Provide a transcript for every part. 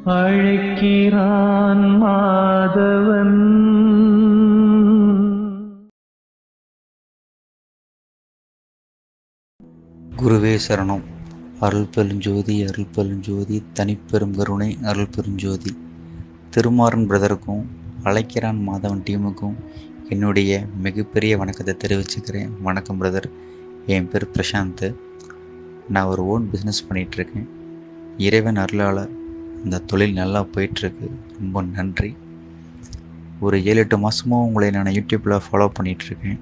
அழைக்கிறான் மாதவன் குருவே சரணம் அருள் பெருஞ்சோதி அருள் பெருஞ்சோதி தனிப்பெரும் கருணை அருள் பெருஞ்சோதி திருமாறன் பிரதருக்கும் அழைக்கிறான் மாதவன் டீமுக்கும் என்னுடைய மிகப்பெரிய வணக்கத்தை தெரிவிச்சுக்கிறேன் வணக்கம் பிரதர் என் பேர் பிரசாந்த் நான் ஒரு ஓன் பிஸ்னஸ் பண்ணிகிட்ருக்கேன் இறைவன் அருளால் இந்த தொழில் நல்லா போயிட்டுருக்கு ரொம்ப நன்றி ஒரு ஏழு எட்டு மாதமாக உங்களை நான் யூடியூப்பில் ஃபாலோ பண்ணிகிட்ருக்கேன்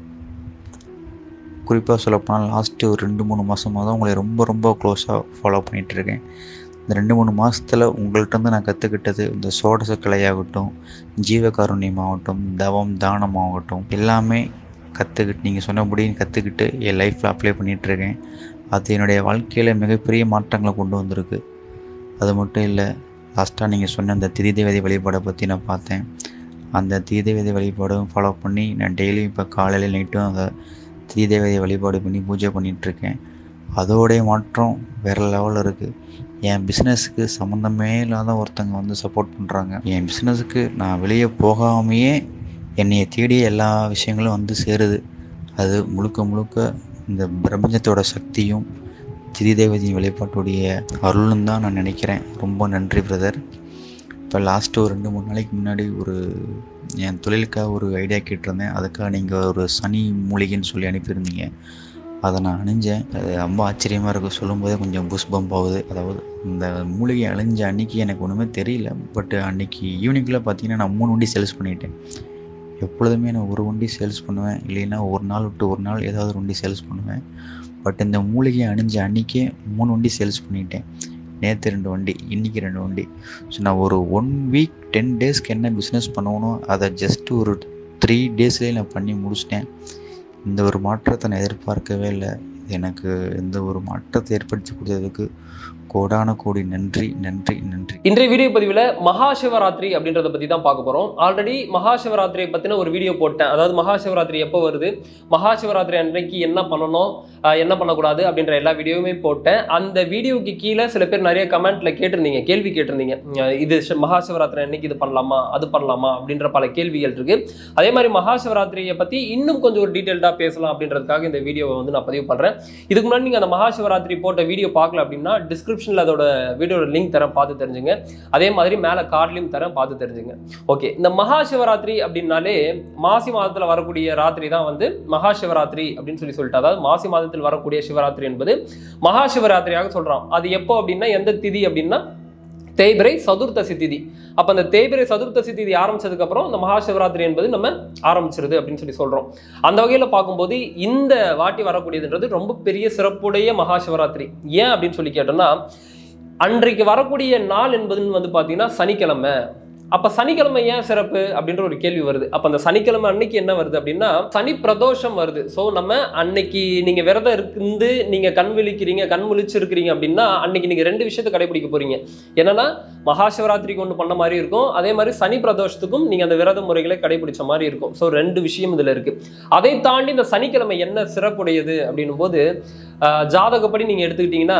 குறிப்பாக சொல்லப்போனால் லாஸ்ட்டு ஒரு ரெண்டு மூணு மாதமாக தான் உங்களை ரொம்ப ரொம்ப க்ளோஸாக ஃபாலோ பண்ணிகிட்ருக்கேன் இந்த ரெண்டு மூணு மாதத்தில் உங்கள்கிட்டருந்து நான் கற்றுக்கிட்டது இந்த சோடச கலையாகட்டும் ஜீவகாருண்யமாகட்டும் தவம் தானமாகட்டும் எல்லாமே கற்றுக்கிட்டு நீங்கள் சொன்னபடி கற்றுக்கிட்டு என் லைஃப்பில் அப்ளை பண்ணிகிட்ருக்கேன் அது என்னுடைய வாழ்க்கையில் மிகப்பெரிய மாற்றங்களை கொண்டு வந்திருக்கு அது மட்டும் இல்லை லாஸ்ட்டாக நீங்கள் சொன்ன அந்த திதி தேவதை வழிபாடை பற்றி நான் பார்த்தேன் அந்த திதி தேவதை வழிபாடும் ஃபாலோ பண்ணி நான் டெய்லியும் இப்போ காலையில் நைட்டும் அதை திதி தேவதை வழிபாடு பண்ணி பூஜை பண்ணிகிட்ருக்கேன் அதோடைய மாற்றம் வேறு லெவலில் இருக்குது என் பிஸ்னஸுக்கு சம்மந்தமே இல்லாத ஒருத்தங்க வந்து சப்போர்ட் பண்ணுறாங்க என் பிஸ்னஸுக்கு நான் வெளியே போகாமையே என்னைய தேடி எல்லா விஷயங்களும் வந்து சேருது அது முழுக்க முழுக்க இந்த பிரபஞ்சத்தோட சக்தியும் திதி தேவதையின் வழிபாட்டுடைய அருளும் தான் நான் நினைக்கிறேன் ரொம்ப நன்றி பிரதர் இப்போ லாஸ்ட்டு ஒரு ரெண்டு மூணு நாளைக்கு முன்னாடி ஒரு என் தொழிலுக்காக ஒரு ஐடியா கேட்டிருந்தேன் அதுக்காக நீங்கள் ஒரு சனி மூலிகைன்னு சொல்லி அனுப்பியிருந்தீங்க அதை நான் அணிஞ்சேன் அது ரொம்ப ஆச்சரியமாக இருக்கும் சொல்லும்போதே கொஞ்சம் புஷ் பம்ப் ஆகுது அதாவது இந்த மூலிகை அழிஞ்ச அன்னைக்கு எனக்கு ஒன்றுமே தெரியல பட் அன்னைக்கு ஈவினிங்கில் பார்த்தீங்கன்னா நான் மூணு வண்டி சேல்ஸ் பண்ணிட்டேன் எப்பொழுதுமே நான் ஒரு வண்டி சேல்ஸ் பண்ணுவேன் இல்லைன்னா ஒரு நாள் விட்டு ஒரு நாள் ஏதாவது ஒரு வண்டி சேல்ஸ் பண்ணுவேன் பட் இந்த மூலிகை அணிஞ்ச அன்னைக்கே மூணு வண்டி சேல்ஸ் பண்ணிட்டேன் நேற்று ரெண்டு வண்டி இன்றைக்கி ரெண்டு வண்டி ஸோ நான் ஒரு ஒன் வீக் டென் டேஸ்க்கு என்ன பிஸ்னஸ் பண்ணணும் அதை ஜஸ்ட் ஒரு த்ரீ டேஸ்லேயே நான் பண்ணி முடிச்சிட்டேன் இந்த ஒரு மாற்றத்தை நான் எதிர்பார்க்கவே இல்லை எனக்கு இந்த ஒரு மாற்றத்தை ஏற்படுத்தி கொடுத்ததுக்கு கோடான கோடி நன்றி நன்றி நன்றி இன்றைய வீடியோ பதிவில் மகா சிவராத்திரி அப்படின்றத பற்றி தான் பார்க்க போகிறோம் ஆல்ரெடி மகா சிவராத்திரியை பற்றின ஒரு வீடியோ போட்டேன் அதாவது மகா சிவராத்திரி எப்போ வருது மகா சிவராத்திரி அன்றைக்கு என்ன பண்ணணும் ஆஹ் என்ன பண்ணக்கூடாது அப்படின்ற எல்லா வீடியோவுமே போட்டேன் அந்த வீடியோவுக்கு கீழே சில பேர் நிறைய கமெண்ட்ல கேட்டிருந்தீங்க கேள்வி கேட்டிருந்தீங்க ஆஹ் இது சி- மகா சிவராத்திரி அன்னைக்கு இது பண்ணலாமா அது பண்ணலாமா அப்படின்ற பல கேள்விகள் இருக்கு அதே மாதிரி மகா சிவராத்திரியை பற்றி இன்னும் கொஞ்சம் ஒரு டீட்டெயில்டாக பேசலாம் அப்படின்றதுக்காக இந்த வீடியோவை வந்து நான் பதிவு பண்ணுறேன் இதுக்கு முன்னாடி நீங்கள் அந்த மகா சிவராத்திரி போட்ட வீடியோ பார்க்கல அப்படின்னா டிஸ்கிரிப்ஷனில் அதோட வீடியோட லிங்க் தரேன் பார்த்து தெரிஞ்சுங்க அதே மாதிரி மேலே கார்ட்லையும் தரேன் பார்த்து தெரிஞ்சுங்க ஓகே இந்த மகா சிவராத்திரி அப்படின்னாலே மாசி மாதத்தில் வரக்கூடிய ராத்திரி தான் வந்து மகா சிவராத்திரி அப்படின்னு சொல்லி சொல்லிட்டு அதாவது மாசி மாதத்தில் வரக்கூடிய சிவராத்திரி என்பது மகா சிவராத்திரியாக சொல்கிறோம் அது எப்போ அப்படின்னா எந்த திதி அப்படின்னா தேய்பிரை சதுர்த்தசி திதி அப்போ அந்த தேய்பிரை சதுர்த்தசி திதி ஆரம்பிச்சதுக்கு அப்புறம் இந்த மகா சிவராத்திரி என்பது நம்ம ஆரம்பிச்சிருது அப்படின்னு சொல்லி சொல்கிறோம் அந்த வகையில் பார்க்கும்போது இந்த வாட்டி வரக்கூடியதுன்றது ரொம்ப பெரிய சிறப்புடைய மகா சிவராத்திரி ஏன் அப்படின்னு சொல்லி கேட்டோம்னா அன்றைக்கு வரக்கூடிய நாள் என்பதுன்னு வந்து பார்த்தீங்கன்னா சனிக்கிழமை அப்ப சனிக்கிழமை ஏன் சிறப்பு அப்படின்ற ஒரு கேள்வி வருது அப்ப அந்த சனிக்கிழமை அன்னைக்கு என்ன வருது அப்படின்னா சனி பிரதோஷம் வருது ஸோ நம்ம அன்னைக்கு நீங்க விரதம் இருந்து நீங்க கண் விழிக்கிறீங்க கண் முழிச்சு இருக்கிறீங்க அப்படின்னா அன்னைக்கு நீங்க ரெண்டு விஷயத்தை கடைபிடிக்க போறீங்க என்னன்னா மகா சிவராத்திரிக்கு ஒன்று பண்ண மாதிரி இருக்கும் அதே மாதிரி சனி பிரதோஷத்துக்கும் நீங்க அந்த விரத முறைகளை கடைபிடிச்ச மாதிரி இருக்கும் ஸோ ரெண்டு விஷயம் இதுல இருக்கு அதை தாண்டி இந்த சனிக்கிழமை என்ன சிறப்புடையது அப்படின்னும் போது ஆஹ், ஜாதகப்படி நீங்க எடுத்துக்கிட்டீங்கன்னா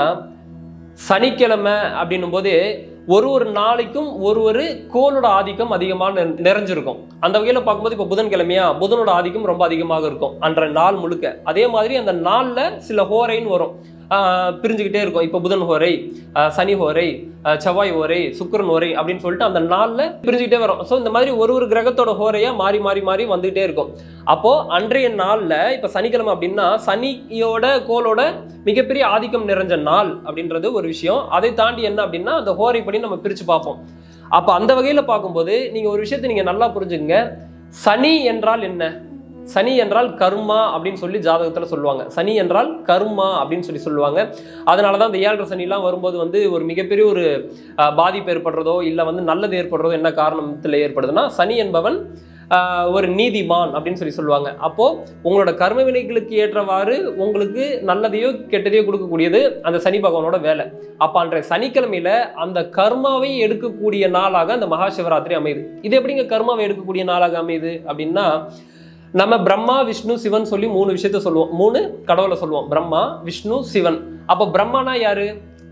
சனிக்கிழமை அப்படின்னும் போது ஒரு ஒரு நாளைக்கும் ஒரு ஒரு கோளோட ஆதிக்கம் அதிகமாக நிற- நிறைஞ்சிருக்கும் அந்த வகையில் பார்க்கும்போது இப்போ புதன்கிழமையா புதனோட ஆதிக்கம் ரொம்ப அதிகமாக இருக்கும் அன்ற நாள் முழுக்க அதே மாதிரி அந்த நாளில் சில ஹோரைன்னு வரும் ஆஹ் பிரிஞ்சுக்கிட்டே இருக்கும் இப்போ புதன் ஹோரை ஆஹ் சனி ஹோரை ஆஹ் செவ்வாய் ஹோரை சுக்கிரன் ஹோரை அப்படின்னு சொல்லிட்டு அந்த நாளில் பிரிஞ்சுக்கிட்டே வரும் ஸோ இந்த மாதிரி ஒரு ஒரு கிரகத்தோட ஹோரையா மாறி மாறி மாறி வந்துகிட்டே இருக்கும் அப்போ அன்றைய நாளில் இப்போ சனிக்கிழமை அப்படின்னா சனியோட கோளோட மிகப்பெரிய ஆதிக்கம் நிறைஞ்ச நாள் அப்படின்றது ஒரு விஷயம் அதை தாண்டி என்ன அப்படின்னா அந்த ஹோரைப்படி நம்ம பிரித்து பார்ப்போம் அப்போ அந்த வகையில் பார்க்கும்போது நீங்கள் ஒரு விஷயத்தை நீங்கள் நல்லா புரிஞ்சுங்க சனி என்றால் என்ன சனி என்றால் கர்மா அப்படின்னு சொல்லி ஜாதகத்தில் சொல்லுவாங்க சனி என்றால் கர்மா அப்படின்னு சொல்லி சொல்லுவாங்க அதனால தான் இந்த ஏழரை சனிலாம் வரும்போது வந்து ஒரு மிகப்பெரிய ஒரு அஹ், பாதிப்பு ஏற்படுறதோ இல்லை வந்து நல்லது ஏற்படுறதோ என்ன காரணத்தில் ஏற்படுதுன்னா சனி என்பவன் ஆஹ், ஒரு நீதிமான் அப்படின்னு சொல்லி சொல்லுவாங்க அப்போ உங்களோட கர்ம வினைகளுக்கு ஏற்றவாறு உங்களுக்கு நல்லதையோ கெட்டதையோ கொடுக்கக்கூடியது அந்த சனி பகவானோட வேலை அப்ப அன்றைய சனிக்கிழமையில அந்த கர்மாவை எடுக்கக்கூடிய நாளாக அந்த மகா சிவராத்திரி அமையுது இது எப்படிங்க கர்மாவை எடுக்கக்கூடிய நாளாக அமையுது அப்படின்னா நம்ம பிரம்மா விஷ்ணு சிவன் சொல்லி மூணு விஷயத்த சொல்லுவோம் மூணு கடவுளை சொல்லுவோம் பிரம்மா விஷ்ணு சிவன் அப்போ பிரம்மானா யாரு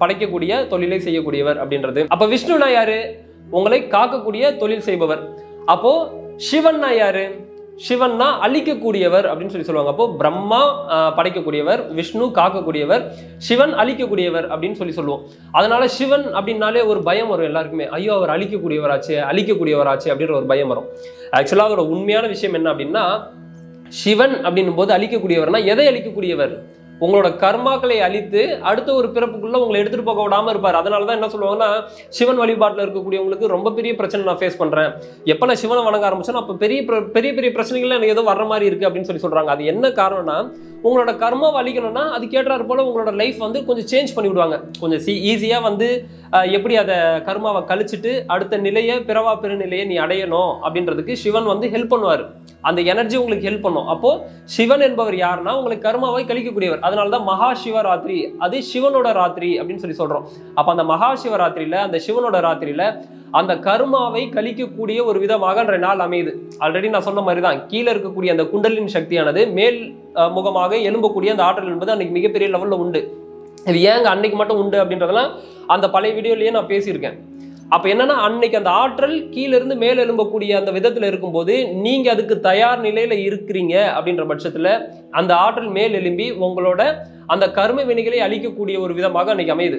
படைக்கக்கூடிய தொழிலை செய்யக்கூடியவர் அப்படின்றது அப்ப விஷ்ணுனா யாரு உங்களை காக்கக்கூடிய தொழில் செய்பவர் அப்போ சிவன்னா யாரு சிவன்னா அழிக்கக்கூடியவர் அப்படின்னு சொல்லி சொல்லுவாங்க அப்போ பிரம்மா ஆஹ், படைக்கக்கூடியவர் விஷ்ணு காக்கக்கூடியவர் சிவன் அழிக்கக்கூடியவர் அப்படின்னு சொல்லி சொல்லுவோம் அதனால சிவன் அப்படின்னாலே ஒரு பயம் வரும் எல்லாருக்குமே ஐயோ அவர் அழிக்கக்கூடியவராச்சே அழிக்கக்கூடியவராச்சே அப்படின்ற ஒரு பயம் வரும் ஆக்சுவலாக அதோட உண்மையான விஷயம் என்ன அப்படின்னா சிவன் அப்படின்னும் போது அழிக்கக்கூடியவர்னா எதை அழிக்கக்கூடியவர் உங்களோட கர்மாக்களை அழித்து அடுத்த ஒரு பிறப்புக்குள்ள உங்களை எடுத்துட்டு போக விடாம இருப்பார் அதனால தான் என்ன சொல்லுவாங்கன்னா சிவன் வழிபாட்டில் இருக்கக்கூடியவங்களுக்கு ரொம்ப பெரிய பிரச்சனை நான் ஃபேஸ் பண்றேன் எப்போ நான் சிவனை வணங்க ஆரம்பிச்சேன் அப்போ பெரிய பிர- பெரிய பெரிய பிரச்சனைகள் எனக்கு ஏதோ வர்ற மாதிரி இருக்கு அப்படின்னு சொல்லி சொல்றாங்க அது என்ன காரணம்னா உங்களோட கர்மாவை அழிக்கணும்னா அது கேட்டார் போல உங்களோட லைஃப் வந்து கொஞ்சம் சேஞ்ச் பண்ணி விடுவாங்க கொஞ்சம் சி ஈஸியாக வந்து அஹ், எப்படி அதை கர்மாவை கழிச்சிட்டு அடுத்த நிலையை பிறவா பெருநிலையை நீ அடையணும் அப்படின்றதுக்கு சிவன் வந்து ஹெல்ப் பண்ணுவார் அந்த எனர்ஜி உங்களுக்கு ஹெல்ப் பண்ணும் அப்போ சிவன் என்பவர் யாருன்னா உங்களுக்கு கர்மாவை கழிக்கக்கூடியவர் அதனால தான் மகா சிவராத்திரி அது சிவனோட ராத்திரி அப்படின்னு சொல்லி சொல்றோம் அப்ப அந்த மகா சிவராத்திரியில அந்த சிவனோட ராத்திரியில அந்த கர்மாவை கழிக்கக்கூடிய ஒரு விதமாக அன்றைய நாள் அமையுது ஆல்ரெடி நான் சொன்ன மாதிரி தான் கீழே இருக்கக்கூடிய அந்த குண்டலின் சக்தியானது மேல் அஹ், முகமாக எழும்பக்கூடிய அந்த ஆற்றல் என்பது அன்னைக்கு மிகப்பெரிய லெவல்ல உண்டு இது ஏங்க அன்னைக்கு மட்டும் உண்டு அப்படின்றதெல்லாம் அந்த பழைய வீடியோலயே நான் பேசியிருக்கேன் அப்ப என்னன்னா அன்னைக்கு அந்த ஆற்றல் கீழ இருந்து மேல எழும்பக்கூடிய அந்த விதத்துல இருக்கும்போது நீங்க அதுக்கு தயார் நிலையில இருக்கிறீங்க அப்படின்ற பட்சத்துல அந்த ஆற்றல் மேல் எழும்பி உங்களோட அந்த கர்ம வினைகளை அழிக்கக்கூடிய ஒரு விதமாக அன்னைக்கு அமையுது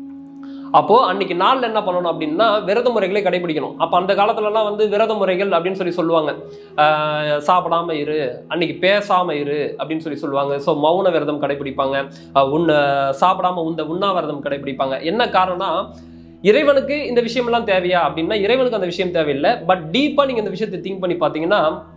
அப்போ அன்னைக்கு நாள்ல என்ன பண்ணணும் அப்படின்னா விரத முறைகளை கடைபிடிக்கணும் அப்ப அந்த காலத்துலலாம் வந்து விரத முறைகள் அப்படின்னு சொல்லி சொல்லுவாங்க ஆஹ் சாப்பிடாம இரு அன்னைக்கு பேசாம இரு அப்படின்னு சொல்லி சொல்லுவாங்க ஸோ மௌன விரதம் கடைபிடிப்பாங்க ஆஹ் உண்ண சாப்பிடாம உந்த உண்ணாவிரதம் கடைபிடிப்பாங்க என்ன காரணம்னா இறைவனுக்கு இந்த விஷயமெல்லாம் தேவையா அப்படின்னா இறைவனுக்கு அந்த விஷயம் தேவையில்லை பட் டீப்பா நீங்க இந்த விஷயத்தை திங்க் பண்ணி பார்த்தீங்கன்னா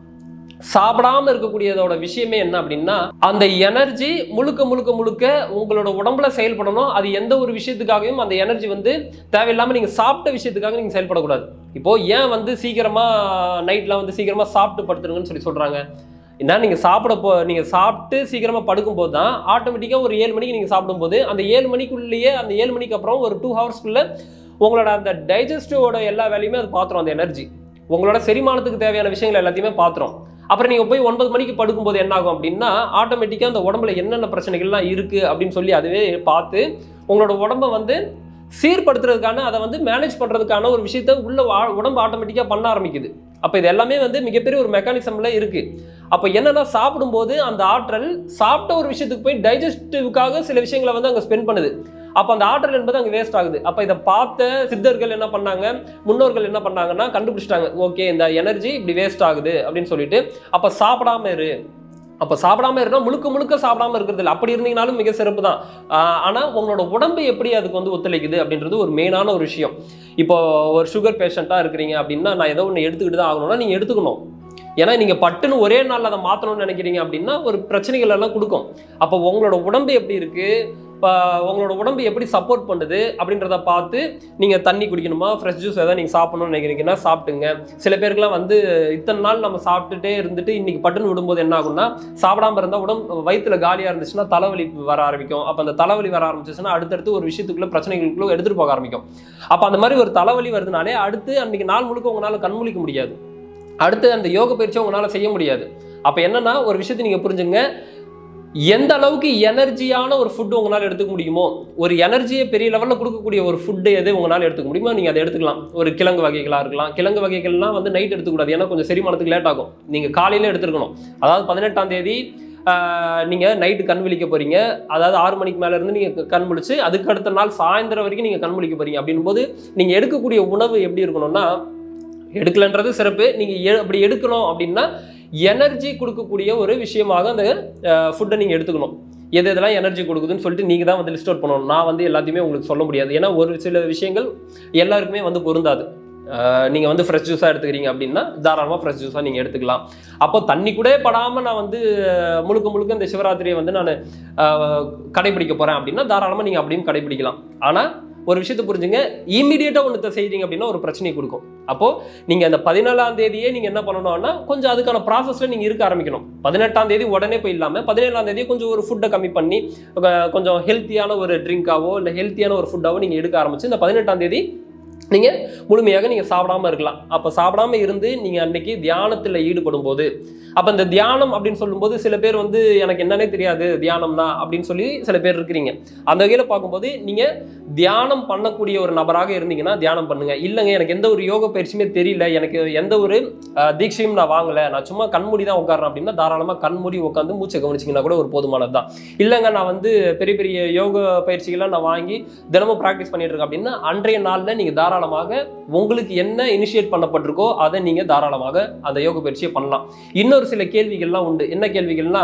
சாப்பிடாம இருக்கக்கூடியதோட விஷயமே என்ன அப்படின்னா அந்த எனர்ஜி முழுக்க முழுக்க முழுக்க உங்களோட உடம்புல செயல்படணும் அது எந்த ஒரு விஷயத்துக்காகவும் அந்த எனர்ஜி வந்து தேவையில்லாம நீங்க சாப்பிட்ட விஷயத்துக்காக நீங்க செயல்படக்கூடாது இப்போ ஏன் வந்து சீக்கிரமா நைட்ல வந்து சீக்கிரமா சாப்பிட்டு படுத்துருங்கன்னு சொல்லி சொல்றாங்க என்ன நீங்க சாப்பிட போ நீங்க சாப்பிட்டு சீக்கிரமா படுக்கும்போது தான் ஆட்டோமேட்டிக்கா ஒரு ஏழு மணிக்கு நீங்க சாப்பிடும்போது அந்த ஏழு மணிக்குள்ளேயே அந்த ஏழு மணிக்கு அப்புறம் ஒரு டூ ஹவர்ஸ்க்குள்ள உங்களோட அந்த டைஜஸ்டிவோட எல்லா வேலையுமே அது பாத்துரும் அந்த எனர்ஜி உங்களோட செரிமானத்துக்கு தேவையான விஷயங்கள் எல்லாத்தையுமே பாத்துரும் அப்புறம் நீங்க போய் ஒன்பது மணிக்கு படுக்கும்போது என்ன ஆகும் அப்படின்னா ஆட்டோமேட்டிக்கா அந்த உடம்புல என்னென்ன பிரச்சனைகள்லாம் இருக்கு அப்படின்னு சொல்லி அதுவே பார்த்து உங்களோட உடம்ப வந்து சீர்படுத்துறதுக்கான அதை வந்து மேனேஜ் பண்றதுக்கான ஒரு விஷயத்த உள்ள வா- உடம்பு ஆட்டோமேட்டிக்கா பண்ண ஆரம்பிக்குது அப்ப இது எல்லாமே வந்து மிகப்பெரிய ஒரு மெக்கானிசம்ல இருக்கு அப்ப என்னன்னா சாப்பிடும்போது அந்த ஆற்றல் சாப்பிட்ட ஒரு விஷயத்துக்கு போய் டைஜஸ்டிவ்காக சில விஷயங்களை வந்து அங்க ஸ்பெண்ட் பண்ணுது அப்ப அந்த ஆற்றல் என்பது அங்க வேஸ்ட் ஆகுது அப்ப இதை பார்த்த சித்தர்கள் என்ன பண்ணாங்க முன்னோர்கள் என்ன பண்ணாங்கன்னா கண்டுபிடிச்சிட்டாங்க ஓகே இந்த எனர்ஜி இப்படி வேஸ்ட் ஆகுது அப்படின்னு சொல்லிட்டு அப்ப சாப்பிடாம இரு அப்ப சாப்பிடாம இருந்தா முழுக்க முழுக்க சாப்பிடாம இருக்கிறது இல்லை அப்படி இருந்தீங்கனாலும் மிக சிறப்பு தான் ஆஹ் ஆனா உங்களோட உடம்பு எப்படி அதுக்கு வந்து ஒத்துழைக்குது அப்படின்றது ஒரு மெயினான ஒரு விஷயம் இப்போ ஒரு சுகர் பேஷண்ட்டாக இருக்கிறீங்க அப்படின்னா நான் ஏதோ ஒன்று எடுத்துக்கிட்டு தான் ஆகணும்னா நீங்கள் எடுத்துக்கணும் ஏன்னா நீங்கள் பட்டுன்னு ஒரே நாளில் அதை மாற்றணும்னு நினைக்கிறீங்க அப்படின்னா ஒரு பிரச்சனைகள் எல்லாம் கொடுக்கும் அப்போ உங்களோட உடம்பு எப்படி இருக்கு இப்போ உங்களோட உடம்பு எப்படி சப்போர்ட் பண்ணுது அப்படின்றத பார்த்து நீங்கள் தண்ணி குடிக்கணுமா ஃப்ரெஷ் ஜூஸ் எதாவது நீங்கள் சாப்பிடணும்னு நினைக்கிறீங்கன்னா சாப்பிட்டுங்க சில பேருக்குலாம் வந்து இத்தனை நாள் நம்ம சாப்பிட்டுட்டே இருந்துட்டு இன்னைக்கு பட்டுன்னு விடும்போது என்ன ஆகும்னா சாப்பிடாம இருந்தால் உடம்பு வயிற்றுல காலியாக இருந்துச்சுன்னா தலைவலி வர ஆரம்பிக்கும் அப்போ அந்த தலைவலி வர ஆரம்பிச்சிச்சுன்னா அடுத்தடுத்து ஒரு விஷயத்துக்குள்ள பிரச்சனைகளுக்குள்ள எடுத்துகிட்டு போக ஆரம்பிக்கும் அப்போ அந்த மாதிரி ஒரு தலைவலி வருதுனாலே அடுத்து அன்னைக்கு நாள் முழுக்க உங்களால் கண் முழிக்க முடியாது அடுத்து அந்த யோக பயிற்சியை உங்களால் செய்ய முடியாது அப்போ என்னன்னா ஒரு விஷயத்தை நீங்கள் புரிஞ்சுங்க எந்த அளவுக்கு எனர்ஜியான ஒரு ஃபுட் உங்களால் எடுத்துக்க முடியுமோ ஒரு எனர்ஜியை பெரிய லெவலில் கொடுக்கக்கூடிய ஒரு ஃபுட்டு எது உங்களால் எடுத்துக்க முடியுமோ நீங்கள் அதை எடுத்துக்கலாம் ஒரு கிழங்கு வகைகளாக இருக்கலாம் கிழங்கு வகைகள்லாம் வந்து நைட் எடுத்துக்கூடாது ஏன்னா கொஞ்சம் செரிமானத்துக்கு லேட் ஆகும் நீங்கள் காலையில எடுத்துருக்கணும் அதாவது பதினெட்டாம் தேதி ஆஹ், நீங்க நைட்டு கண் விழிக்க போறீங்க அதாவது ஆறு மணிக்கு மேல இருந்து நீங்க கண் முழிச்சு அதுக்கு அடுத்த நாள் சாயந்தரம் வரைக்கும் நீங்க கண் முழிக்க போறீங்க அப்படின்னும் போது நீங்க எடுக்கக்கூடிய உணவு எப்படி இருக்கணும்னா எடுக்கலன்றது சிறப்பு நீங்க எ- அப்படி எடுக்கணும் அப்படின்னா எனர்ஜி கொடுக்கக்கூடிய ஒரு விஷயமாக அந்த ஃபுட்டை நீங்க எடுத்துக்கணும் எது எதெல்லாம் எனர்ஜி கொடுக்குதுன்னு சொல்லிட்டு நீங்க தான் வந்து லிஸ்ட் அவுட் பண்ணணும் நான் வந்து எல்லாத்தையுமே உங்களுக்கு சொல்ல முடியாது ஏன்னா ஒரு சில விஷயங்கள் எல்லாருக்குமே வந்து பொருந்தாது அஹ் நீங்க வந்து ஃப்ரெஷ் ஜூஸாக எடுத்துக்கிறீங்க அப்படின்னா தாராளமாக ஃப்ரெஷ் ஜூஸாக நீங்கள் எடுத்துக்கலாம் அப்போ தண்ணி கூட படாமல் நான் வந்து அஹ், முழுக்க முழுக்க இந்த சிவராத்திரியை வந்து நான் கடைபிடிக்க போகிறேன் அப்படின்னா தாராளமாக நீங்கள் அப்படியும் கடைபிடிக்கலாம் ஆனால் ஒரு விஷயத்தை புரிஞ்சுங்க இமீடியட்டாக ஒன்றத்தை செய்றீங்க அப்படின்னா ஒரு பிரச்சனை கொடுக்கும் அப்போ நீங்க அந்த பதினேழாம் தேதியே நீங்க என்ன பண்ணணும்னா கொஞ்சம் அதுக்கான ப்ராசஸ்ல நீங்க இருக்க ஆரம்பிக்கணும் பதினெட்டாம் தேதி உடனே போய் இல்லாம பதினேழாம் தேதி கொஞ்சம் ஒரு ஃபுட்டை கம்மி பண்ணி கொ- கொஞ்சம் ஹெல்த்தியான ஒரு ட்ரிங்காவோ இல்லை ஹெல்த்தியான ஒரு ஃபுட்டாவோ நீங்க எடுக்க ஆரம்பிச்சு இந்த பதினெட்டாம் தேதி நீங்கள் முழுமையாக நீங்கள் சாப்பிடாம இருக்கலாம் அப்போ சாப்பிடாம இருந்து நீங்கள் அன்னைக்கு தியானத்தில் ஈடுபடும் போது அப்போ இந்த தியானம் அப்படின்னு சொல்லும்போது சில பேர் வந்து எனக்கு என்னன்னே தெரியாது தியானம்னா அப்படின்னு சொல்லி சில பேர் இருக்கிறீங்க அந்த வகையில் பார்க்கும்போது நீங்கள் தியானம் பண்ணக்கூடிய ஒரு நபராக இருந்தீங்கன்னா தியானம் பண்ணுங்க இல்லைங்க எனக்கு எந்த ஒரு யோக பயிற்சியுமே தெரியல எனக்கு எந்த ஒரு அஹ், தீட்சையும் நான் வாங்கலை நான் சும்மா கண்மூடி தான் உட்காரேன் அப்படின்னா தாராளமாக கண்மூடி உட்காந்து மூச்சை கவனிச்சிங்கன்னா கூட ஒரு போதுமானது தான் இல்லைங்க நான் வந்து பெரிய பெரிய யோக பயிற்சிகள்லாம் நான் வாங்கி தினமும் ப்ராக்டிஸ் பண்ணிட்டு இருக்கேன் அப்படின்னா அன்றைய நாளில் நீங்கள் தாராளமாக உங்களுக்கு என்ன இனிஷியேட் பண்ணப்பட்டிருக்கோ அதை நீங்கள் தாராளமாக அந்த யோக பயிற்சியை பண்ணலாம் இன்னொரு சில கேள்விகள்லாம் உண்டு என்ன கேள்விகள்னா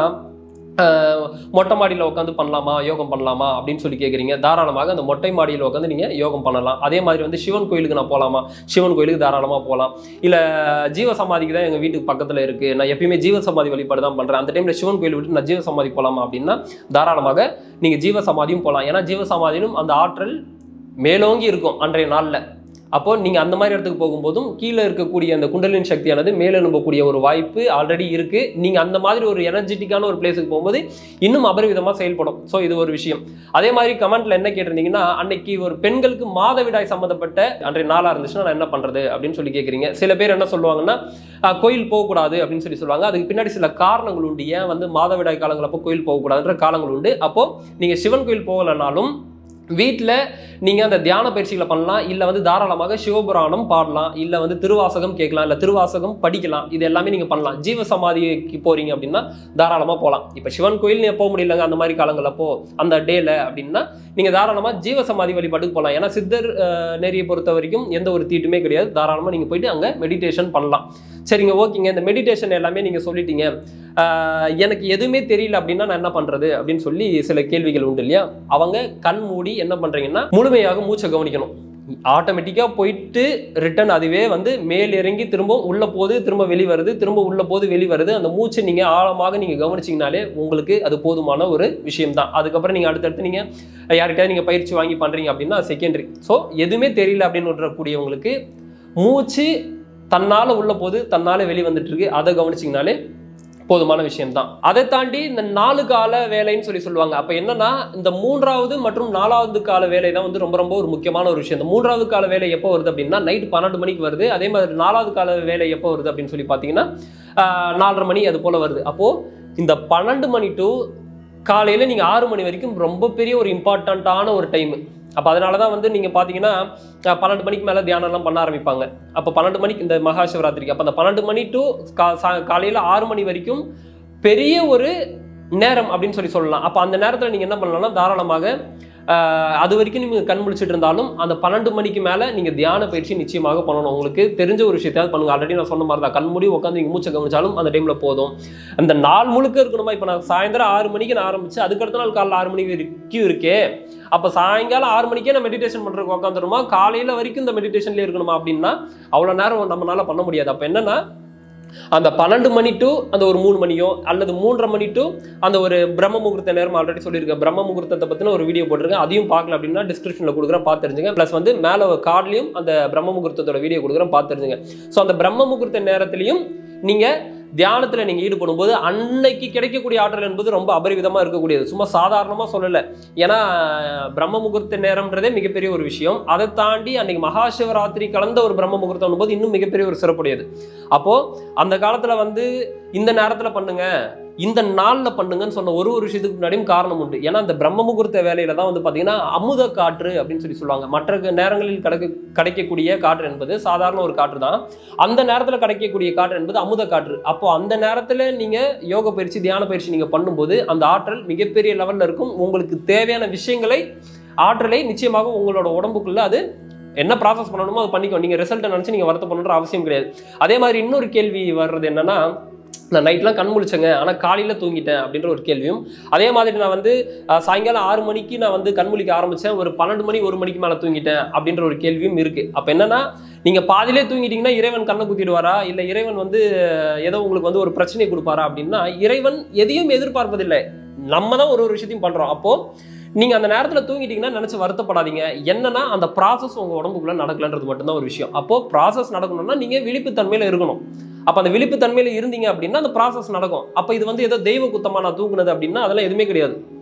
ஆஹ், மொட்டை மாடியில் உட்காந்து பண்ணலாமா யோகம் பண்ணலாமா அப்படின்னு சொல்லி கேட்குறீங்க தாராளமாக அந்த மொட்டை மாடியில் உட்காந்து நீங்கள் யோகம் பண்ணலாம் அதே மாதிரி வந்து சிவன் கோயிலுக்கு நான் போகலாமா சிவன் கோயிலுக்கு தாராளமாக போகலாம் இல்லை ஜீவ சமாதிக்கு தான் எங்கள் வீட்டுக்கு பக்கத்தில் இருக்குது நான் எப்பயுமே ஜீவ சமாதி வழிபாடு தான் பண்ணுறேன் அந்த டைமில் சிவன் கோயில் விட்டு நான் ஜீவ சமாதி போகலாமா அப்படின்னா தாராளமாக நீங்கள் ஜீவ சமாதியும் போகலாம் ஏன்னா ஜீவ சமாதியிலும் அந்த ஆற்றல் மேலோங்கி இருக்கும் அன்றைய நாளில் அப்போ நீங்கள் அந்த மாதிரி இடத்துக்கு போகும்போதும் கீழே இருக்கக்கூடிய அந்த குண்டலின் சக்தியானது மேலே எழும்பக்கூடிய ஒரு வாய்ப்பு ஆல்ரெடி இருக்குது நீங்கள் அந்த மாதிரி ஒரு எனர்ஜெட்டிக்கான ஒரு பிளேஸுக்கு போகும்போது இன்னும் அபரிவிதமாக செயல்படும் ஸோ இது ஒரு விஷயம் அதே மாதிரி கமெண்ட்ல என்ன கேட்டிருந்தீங்கன்னா அன்னைக்கு ஒரு பெண்களுக்கு மாதவிடாய் சம்மந்தப்பட்ட அன்றைய நாளாக இருந்துச்சுன்னா நான் என்ன பண்ணுறது அப்படின்னு சொல்லி கேட்குறீங்க சில பேர் என்ன சொல்லுவாங்கன்னா ஆஹ், கோயில் போகக்கூடாது அப்படின்னு சொல்லி சொல்லுவாங்க அதுக்கு பின்னாடி சில காரணங்கள் உண்டு ஏன் வந்து மாதவிடாய் காலங்கள் அப்போ கோயில் போகக்கூடாதுன்ற காலங்கள் உண்டு அப்போ நீங்கள் சிவன் கோயில் போகலைனாலும் வீட்டில் நீங்கள் அந்த தியான பயிற்சிகளை பண்ணலாம் இல்லை வந்து தாராளமாக சிவபுராணம் பாடலாம் இல்லை வந்து திருவாசகம் கேட்கலாம் இல்லை திருவாசகம் படிக்கலாம் இது எல்லாமே நீங்கள் பண்ணலாம் ஜீவ சமாதிக்கு போகிறீங்க அப்படின்னா தாராளமாக போகலாம் இப்போ சிவன் கோயில் நீங்கள் போக முடியலங்க அந்த மாதிரி காலங்களில் போ அந்த டேல அப்படின்னா நீங்கள் தாராளமாக ஜீவ சமாதி வழிபாட்டுக்கு போகலாம் ஏன்னா சித்தர் அஹ், நெறியை பொறுத்த வரைக்கும் எந்த ஒரு தீட்டுமே கிடையாது தாராளமாக நீங்கள் போயிட்டு அங்கே மெடிடேஷன் பண்ணலாம் சரிங்க ஓகேங்க இந்த மெடிடேஷன் எல்லாமே நீங்கள் சொல்லிட்டீங்க ஆஹ், எனக்கு எதுவுமே தெரியல அப்படின்னா நான் என்ன பண்ணுறது அப்படின்னு சொல்லி சில கேள்விகள் உண்டு இல்லையா அவங்க கண் மூடி என்ன பண்ணுறீங்கன்னா முழுமையாக மூச்சை கவனிக்கணும் ஆட்டோமேட்டிக்காக போயிட்டு ரிட்டர்ன் அதுவே வந்து மேல் இறங்கி திரும்ப உள்ள போது திரும்ப வெளி வருது திரும்ப உள்ள போது வெளி வருது அந்த மூச்சை நீங்கள் ஆழமாக நீங்கள் கவனிச்சிங்கனாலே உங்களுக்கு அது போதுமான ஒரு விஷயம் தான் அதுக்கப்புறம் நீங்கள் அடுத்தடுத்து நீங்கள் யார்கிட்டயாவது நீங்கள் பயிற்சி வாங்கி பண்ணுறீங்க அப்படின்னா செகண்டரி ஸோ எதுவுமே தெரியல அப்படின்னு விடக்கூடியவங்களுக்கு மூச்சு தன்னால் உள்ள போது தன்னால் வெளி வந்துட்டு இருக்கு அதை கவனிச்சிங்கனாலே போதுமான விஷயம் தான் அதை தாண்டி இந்த நாலு கால வேலைன்னு சொல்லி சொல்லுவாங்க அப்போ என்னன்னா இந்த மூன்றாவது மற்றும் நாலாவது கால வேலை தான் வந்து ரொம்ப ரொம்ப ஒரு முக்கியமான ஒரு விஷயம் இந்த மூன்றாவது கால வேலை எப்போ வருது அப்படின்னா நைட் பன்னெண்டு மணிக்கு வருது அதே மாதிரி நாலாவது கால வேலை எப்போ வருது அப்படின்னு சொல்லி பார்த்தீங்கன்னா ஆஹ், நாலரை மணி அது போல வருது அப்போ இந்த பன்னெண்டு மணி டு காலையில் நீங்கள் ஆறு மணி வரைக்கும் ரொம்ப பெரிய ஒரு இம்பார்ட்டண்ட்டான ஒரு டைம் அப்போ அதனால தான் வந்து நீங்கள் பார்த்தீங்கன்னா அஹ், பன்னெண்டு மணிக்கு மேலே தியானம்லாம் பண்ண ஆரம்பிப்பாங்க அப்போ பன்னெண்டு மணிக்கு இந்த மகா சிவராத்திரிக்கு அப்போ அந்த பன்னெண்டு மணி டு கா காலையில் ஆறு மணி வரைக்கும் பெரிய ஒரு நேரம் அப்படின்னு சொல்லி சொல்லலாம் அப்போ அந்த நேரத்தில் நீங்கள் என்ன பண்ணலாம்னா தாராளமாக ஆஹ், அது வரைக்கும் நீங்கள் கண் முழிச்சிட்டு இருந்தாலும் அந்த பன்னெண்டு மணிக்கு மேலே நீங்கள் தியான பயிற்சி நிச்சயமாக பண்ணணும் உங்களுக்கு தெரிஞ்ச ஒரு விஷயத்தையாவது பண்ணுங்க ஆல்ரெடி நான் சொன்ன மாதிரி தான் கண் மூடி உட்காந்து நீங்கள் மூச்சை கவனிச்சாலும் அந்த டைமில் போதும் அந்த நாள் முழுக்க இருக்கணுமா இப்போ நான் சாயந்தரம் ஆறு மணிக்கு நான் ஆரம்பிச்சு அதுக்கடுத்த நாள் காலைல ஆறு மணி வரைக்கும் இருக்கே அப்போ சாயங்காலம் ஆறு மணிக்கே நான் மெடிடேஷன் பண்ணுறதுக்கு உட்காந்துருமா காலையில் வரைக்கும் இந்த மெடிடேஷன்லேயே இருக்கணுமா அப்படின்னா அவ்வளோ நேரம் நம்மளால பண்ண முடியாது அப்போ என்னன்னா அந்த பன்னெண்டு மணி டு அந்த ஒரு மூணு மணியோ அல்லது மூன்றரை மணி டு அந்த ஒரு பிரம்ம முகூர்த்த நேரம் ஆல்ரெடி சொல்லியிருக்கேன் பிரம்ம முகூர்த்தத்தை பற்றின ஒரு வீடியோ போட்டிருக்கேன் அதையும் பார்க்கல அப்படின்னா டிஸ்கிரிப்ஷனில் கொடுக்குறேன் பார்த்து தெரிஞ்சுங்க ப்ளஸ் வந்து மேலே கார்ட்லையும் அந்த பிரம்ம முகூர்த்தத்தோட வீடியோ கொடுக்குறேன் பார்த்து தெரிஞ்சுங்க ஸோ அந்த பிரம்ம முகூர்த்த நேரத்திலையும் நீங்கள் தியானத்தில் நீங்கள் ஈடுபடும் போது அன்னைக்கு கிடைக்கக்கூடிய ஆற்றல் என்பது ரொம்ப அபரிவிதமாக இருக்கக்கூடியது சும்மா சாதாரணமாக சொல்லலை ஏன்னா பிரம்ம முகூர்த்த நேரம்ன்றதே மிகப்பெரிய ஒரு விஷயம் அதை தாண்டி அன்னைக்கு மகா சிவராத்திரி கலந்த ஒரு பிரம்ம முகூர்த்தம் போது இன்னும் மிகப்பெரிய ஒரு சிறப்புடையது அப்போ அந்த காலத்துல வந்து இந்த நேரத்துல பண்ணுங்க இந்த நாள்ல பண்ணுங்கன்னு சொன்ன ஒரு ஒரு விஷயத்துக்கு முன்னாடியும் காரணம் உண்டு ஏன்னா அந்த பிரம்ம முகூர்த்த வேலையில தான் வந்து பாத்தீங்கன்னா அமுத காற்று அப்படின்னு சொல்லி சொல்லுவாங்க மற்ற நேரங்களில் கிடைக்க கிடைக்கக்கூடிய காற்று என்பது சாதாரண ஒரு காற்று தான் அந்த நேரத்துல கிடைக்கக்கூடிய காற்று என்பது அமுத காற்று அப்போ அந்த நேரத்துல நீங்க யோக பயிற்சி தியான பயிற்சி நீங்க பண்ணும்போது அந்த ஆற்றல் மிகப்பெரிய லெவல்ல இருக்கும் உங்களுக்கு தேவையான விஷயங்களை ஆற்றலை நிச்சயமாக உங்களோட உடம்புக்குள்ள அது என்ன ப்ராசஸ் பண்ணணுமோ அதை பண்ணிக்கோ நீங்கள் ரிசல்ட்டை நினச்சி நீங்கள் வருத்தப்படணுன்ற அவசியம் கிடையாது அதே மாதிரி இன்னொரு கேள்வி வர்றது என்னன்னா நான் நைட்லாம் கண் முழிச்சேங்க ஆனால் காலையில் தூங்கிட்டேன் அப்படின்ற ஒரு கேள்வியும் அதே மாதிரி நான் வந்து அஹ், சாயங்காலம் ஆறு மணிக்கு நான் வந்து கண் முழிக்க ஆரம்பித்தேன் ஒரு பன்னெண்டு மணி ஒரு மணிக்கு மேலே தூங்கிட்டேன் அப்படின்ற ஒரு கேள்வியும் இருக்குது அப்போ என்னன்னா நீங்கள் பாதியிலே தூங்கிட்டீங்கன்னா இறைவன் கண்ணை குத்திடுவாரா இல்லை இறைவன் வந்து அஹ், ஏதோ உங்களுக்கு வந்து ஒரு பிரச்சனை கொடுப்பாரா அப்படின்னா இறைவன் எதையும் எதிர்பார்ப்பதில்லை நம்ம தான் ஒரு ஒரு விஷயத்தையும் பண்ணுறோம் அப்போது நீங்கள் அந்த நேரத்தில் தூங்கிட்டீங்கன்னா நினச்சி வருத்தப்படாதீங்க என்னன்னா அந்த ப்ராசஸ் உங்கள் உடம்புக்குள்ளே நடக்கலன்றது மட்டும்தான் ஒரு விஷயம் அப்போது ப்ராசஸ் நடக்கணும்னா நீங்கள் விழிப்புத்தன்மையில் இருக்கணும் அப்போ அந்த விழிப்புத்தன்மையில் இருந்தீங்க அப்படின்னா அந்த ப்ராசஸ் நடக்கும் அப்போ இது வந்து ஏதோ தெய்வ குத்தமாக நான் தூங்குனது அப்படின்னா அதெல்லாம் எதுவுமே கிடையாது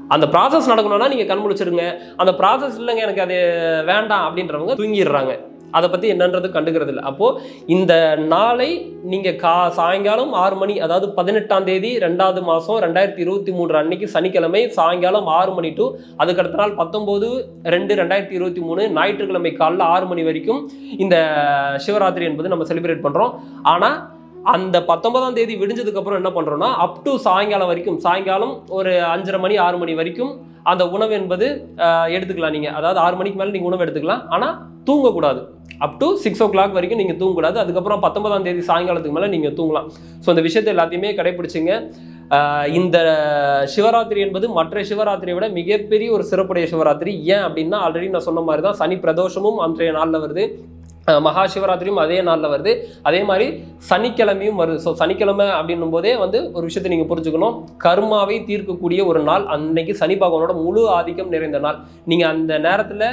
அந்த ப்ராசஸ் நடக்கணும்னா நீங்கள் கண் முழிச்சிருங்க அந்த ப்ராசஸ் இல்லைங்க எனக்கு அது வேண்டாம் அப்படின்றவங்க தூங்கிடுறாங்க அதை பற்றி என்னன்றது கண்டுக்கிறது இல்லை அப்போது இந்த நாளை நீங்கள் கா சாயங்காலம் ஆறு மணி அதாவது பதினெட்டாம் தேதி ரெண்டாவது மாதம் ரெண்டாயிரத்தி இருபத்தி மூன்று அன்னைக்கு சனிக்கிழமை சாயங்காலம் ஆறு மணி டு அதுக்கடுத்த நாள் பத்தொம்போது ரெண்டு ரெண்டாயிரத்தி இருபத்தி மூணு ஞாயிற்றுக்கிழமை காலைல ஆறு மணி வரைக்கும் இந்த சிவராத்திரி என்பது நம்ம செலிப்ரேட் பண்ணுறோம் ஆனால் அந்த பத்தொன்பதாம் தேதி விடிஞ்சதுக்கு அப்புறம் என்ன பண்றோம்னா அப் டு சாயங்காலம் வரைக்கும் சாயங்காலம் ஒரு அஞ்சரை மணி ஆறு மணி வரைக்கும் அந்த உணவு என்பது ஆஹ், எடுத்துக்கலாம் நீங்க அதாவது ஆறு மணிக்கு மேலே நீங்க உணவு எடுத்துக்கலாம் ஆனா தூங்கக்கூடாது up to six o'clock வரைக்கும் நீங்க தூங்கக்கூடாது அதுக்கப்புறம் பத்தொன்பதாம் தேதி சாயங்காலத்துக்கு மேலே நீங்க தூங்கலாம் ஸோ இந்த விஷயத்தை எல்லாத்தையுமே கடைபிடிச்சிங்க ஆஹ், இந்த சிவராத்திரி என்பது மற்ற சிவராத்திரியை விட மிகப்பெரிய ஒரு சிறப்புடைய சிவராத்திரி ஏன் அப்படின்னா ஆல்ரெடி நான் சொன்ன மாதிரி தான் சனி பிரதோஷமும் அன்றைய நாளில் வருது அஹ் மகா சிவராத்திரியும் அதே நாளில் வருது அதே மாதிரி சனிக்கிழமையும் வருது ஸோ சனிக்கிழமை அப்படின்னும் போதே வந்து ஒரு விஷயத்தை நீங்கள் புரிஞ்சுக்கணும் கர்மாவை தீர்க்கக்கூடிய ஒரு நாள் அன்னைக்கு சனி பகவானோட முழு ஆதிக்கம் நிறைந்த நாள் நீங்கள் அந்த நேரத்தில்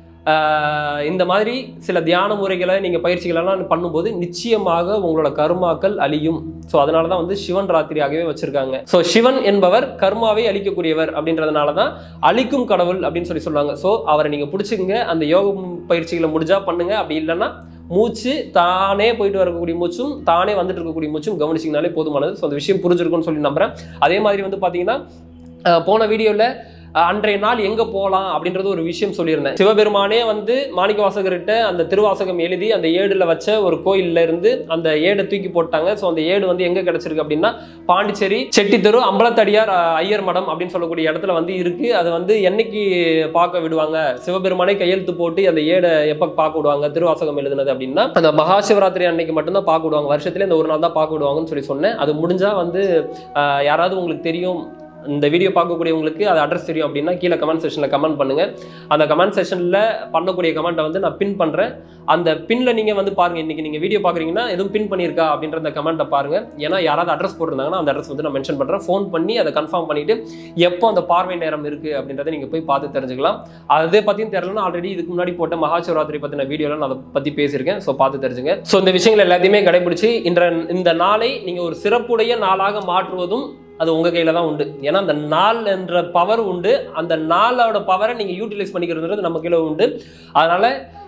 இந்த மாதிரி சில தியான முறைகளை நீங்கள் பயிற்சிகளெல்லாம் பண்ணும்போது நிச்சயமாக உங்களோட கர்மாக்கள் அழியும் ஸோ அதனால தான் வந்து சிவன் ராத்திரியாகவே வச்சிருக்காங்க ஸோ சிவன் என்பவர் கர்மாவை அழிக்கக்கூடியவர் அப்படின்றதுனால தான் அழிக்கும் கடவுள் அப்படின்னு சொல்லி சொல்லுவாங்க ஸோ அவரை நீங்கள் பிடிச்சிங்க அந்த யோக பயிற்சிகளை முடிஞ்சா பண்ணுங்க அப்படி இல்லைன்னா மூச்சு தானே போயிட்டு வரக்கூடிய மூச்சும் தானே வந்துட்டு இருக்கக்கூடிய மூச்சும் கவனிச்சிங்கனாலே போதுமானது ஸோ அந்த விஷயம் புரிஞ்சிருக்கும்னு சொல்லி நம்புறேன் அதே மாதிரி வந்து பார்த்தீங்கன்னா அஹ், போன வீடியோவில் அன்றைய நாள் எங்க போகலாம் அப்படின்றது ஒரு விஷயம் சொல்லியிருந்தேன் சிவபெருமானே வந்து மாணிக்க வாசகர்கிட்ட அந்த திருவாசகம் எழுதி அந்த ஏடுல வச்ச ஒரு கோயில்ல இருந்து அந்த ஏடை தூக்கி போட்டாங்க ஸோ அந்த ஏடு வந்து எங்க கிடைச்சிருக்கு அப்படின்னா பாண்டிச்சேரி செட்டித்தெரு அம்பலத்தடியார் அஹ், ஐயர் மடம் அப்படின்னு சொல்லக்கூடிய இடத்துல வந்து இருக்கு அது வந்து என்னைக்கு பார்க்க விடுவாங்க சிவபெருமானே கையெழுத்து போட்டு அந்த ஏடை எப்போ பார்க்க விடுவாங்க திருவாசகம் எழுதுனது அப்படின்னா அந்த மகா சிவராத்திரி அன்னைக்கு மட்டும்தான் பார்க்க விடுவாங்க வருஷத்துல இந்த ஒரு நாள் தான் பார்க்க விடுவாங்கன்னு சொல்லி சொன்னேன் அது முடிஞ்சா வந்து அஹ், யாராவது உங்களுக்கு தெரியும் இந்த வீடியோ பார்க்கக்கூடியவங்களுக்கு அது அட்ரஸ் தெரியும் அப்படின்னா கீழே கமெண்ட் செஷனில் கமெண்ட் பண்ணுங்க அந்த கமெண்ட் செஷனில் பண்ணக்கூடிய கமெண்ட்டை வந்து நான் பின் பண்ணுறேன் அந்த பின்ல நீங்கள் வந்து பாருங்க இன்னைக்கு நீங்கள் வீடியோ பார்க்குறீங்கன்னா எதுவும் பின் பண்ணியிருக்கா அப்படின்ற அந்த கமெண்ட்டை பாருங்க ஏன்னா யாராவது அட்ரஸ் போட்டிருந்தாங்கன்னா அந்த அட்ரஸ் வந்து நான் மென்ஷன் பண்ணுறேன் ஃபோன் பண்ணி அதை கன்ஃபார்ம் பண்ணிட்டு எப்போ அந்த பார்வை நேரம் இருக்கு அப்படின்றத நீங்கள் போய் பார்த்து தெரிஞ்சுக்கலாம் அதை பற்றியும் தெரியலன்னா ஆல்ரெடி இதுக்கு முன்னாடி போட்ட மகாசிவராத்திரி பற்றின வீடியோவில் நான் அதை பற்றி பேசியிருக்கேன் ஸோ பார்த்து தெரிஞ்சுங்க ஸோ இந்த விஷயங்கள் எல்லாத்தையுமே கடைபிடிச்சு இன்ற இந்த நாளை நீங்கள் ஒரு சிறப்புடைய நாளாக மாற்றுவதும் அது உங்க கையில தான் உண்டு ஏன்னா அந்த நாள் என்ற பவர் உண்டு அந்த நாளோட பவரை நீங்க யூட்டிலைஸ் பண்ணிக்கிறதுன்றது நம்ம கையில உண்டு அதனால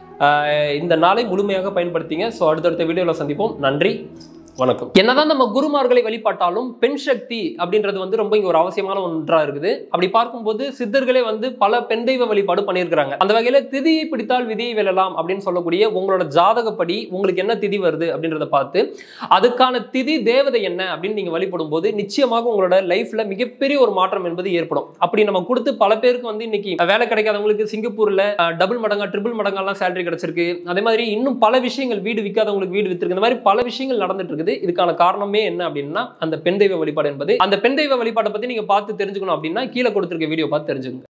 ஆஹ், இந்த நாளை முழுமையாக பயன்படுத்திங்க ஸோ அடுத்தடுத்த வீடியோவில் சந்திப்போம் நன்றி வணக்கம் என்னதான் நம்ம குருமார்களை வழிபாட்டாலும் பெண் சக்தி அப்படின்றது வந்து ரொம்ப இங்க ஒரு அவசியமான ஒன்றா இருக்குது அப்படி பார்க்கும்போது சித்தர்களே வந்து பல பெண் தெய்வ வழிபாடு பண்ணியிருக்கிறாங்க அந்த வகையில திதியை பிடித்தால் விதியை வெல்லலாம் அப்படின்னு சொல்லக்கூடிய உங்களோட ஜாதகப்படி உங்களுக்கு என்ன திதி வருது அப்படின்றத பார்த்து அதுக்கான திதி தேவதை என்ன அப்படின்னு நீங்க வழிபடும் போது நிச்சயமாக உங்களோட லைஃப்ல மிகப்பெரிய ஒரு மாற்றம் என்பது ஏற்படும் அப்படி நம்ம கொடுத்து பல பேருக்கு வந்து இன்னைக்கு வேலை கிடைக்காதவங்களுக்கு சிங்கப்பூர்ல டபுள் மடங்கா ட்ரிபிள் மடங்கெல்லாம் சேலரி கிடைச்சிருக்கு அதே மாதிரி இன்னும் பல விஷயங்கள் வீடு விற்காதவங்களுக்கு வீடு வித்திருக்கு இந்த மாதிரி பல விஷயங்கள் நடந்துட்டு இருக்குது இதுக்கான காரணமே என்ன அப்படின்னா அந்த பெண் தெய்வ வழிபாடு என்பது அந்த பெண் தெய்வ வழிபாட்டை பத்தி நீங்க பார்த்து தெரிஞ்சுக்கணும் அப்படின்னா கீழே கொடுத்திருக்க வீடியோ பார்த்து தெரிஞ்சுக்கோங்க